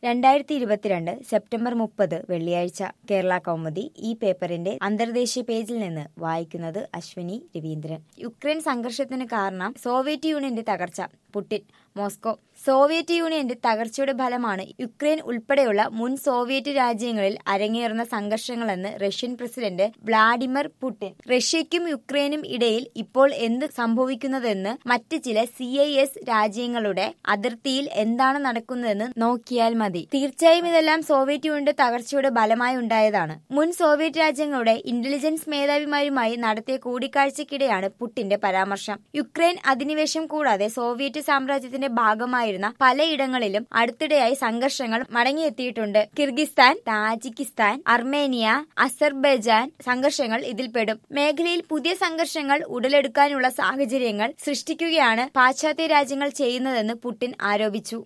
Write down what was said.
രണ്ടായിരത്തി ഇരുപത്തിരണ്ട് സെപ്റ്റംബർ മുപ്പത് വെള്ളിയാഴ്ച കേരള കൗമുദി ഈ പേപ്പറിന്റെ അന്തർദേശീയ പേജിൽ നിന്ന് വായിക്കുന്നത് അശ്വിനി രവീന്ദ്രൻ യുക്രൈൻ സംഘർഷത്തിന് കാരണം സോവിയറ്റ് യൂണിയന്റെ തകർച്ച പുടിൻ മോസ്കോ സോവിയറ്റ് യൂണിയന്റെ തകർച്ചയുടെ ഫലമാണ് യുക്രൈൻ ഉൾപ്പെടെയുള്ള മുൻ സോവിയറ്റ് രാജ്യങ്ങളിൽ അരങ്ങേറുന്ന സംഘർഷങ്ങളെന്ന് റഷ്യൻ പ്രസിഡന്റ് വ്ളാഡിമിർ പുടിൻ റഷ്യയ്ക്കും യുക്രൈനും ഇടയിൽ ഇപ്പോൾ എന്ത് സംഭവിക്കുന്നതെന്ന് മറ്റ് ചില സി ഐ എസ് രാജ്യങ്ങളുടെ അതിർത്തിയിൽ എന്താണ് നടക്കുന്നതെന്ന് നോക്കിയാൽ മതി തീർച്ചയായും ഇതെല്ലാം സോവിയറ്റ് യൂണിയന്റെ തകർച്ചയുടെ ഫലമായി ഉണ്ടായതാണ് മുൻ സോവിയറ്റ് രാജ്യങ്ങളുടെ ഇന്റലിജൻസ് മേധാവിമാരുമായി നടത്തിയ കൂടിക്കാഴ്ചയ്ക്കിടെയാണ് പുട്ടിന്റെ പരാമർശം യുക്രൈൻ അധിനിവേശം കൂടാതെ സോവിയറ്റ് സാമ്രാജ്യത്തിന്റെ ഭാഗമായിരുന്ന പലയിടങ്ങളിലും അടുത്തിടെയായി സംഘർഷങ്ങൾ മടങ്ങിയെത്തിയിട്ടുണ്ട് കിർഗിസ്ഥാൻ താജിക്കിസ്ഥാൻ അർമേനിയ അസർബൈജാൻ സംഘർഷങ്ങൾ ഇതിൽപ്പെടും മേഖലയിൽ പുതിയ സംഘർഷങ്ങൾ ഉടലെടുക്കാനുള്ള സാഹചര്യങ്ങൾ സൃഷ്ടിക്കുകയാണ് പാശ്ചാത്യ രാജ്യങ്ങൾ ചെയ്യുന്നതെന്ന് പുടിൻ ആരോപിച്ചു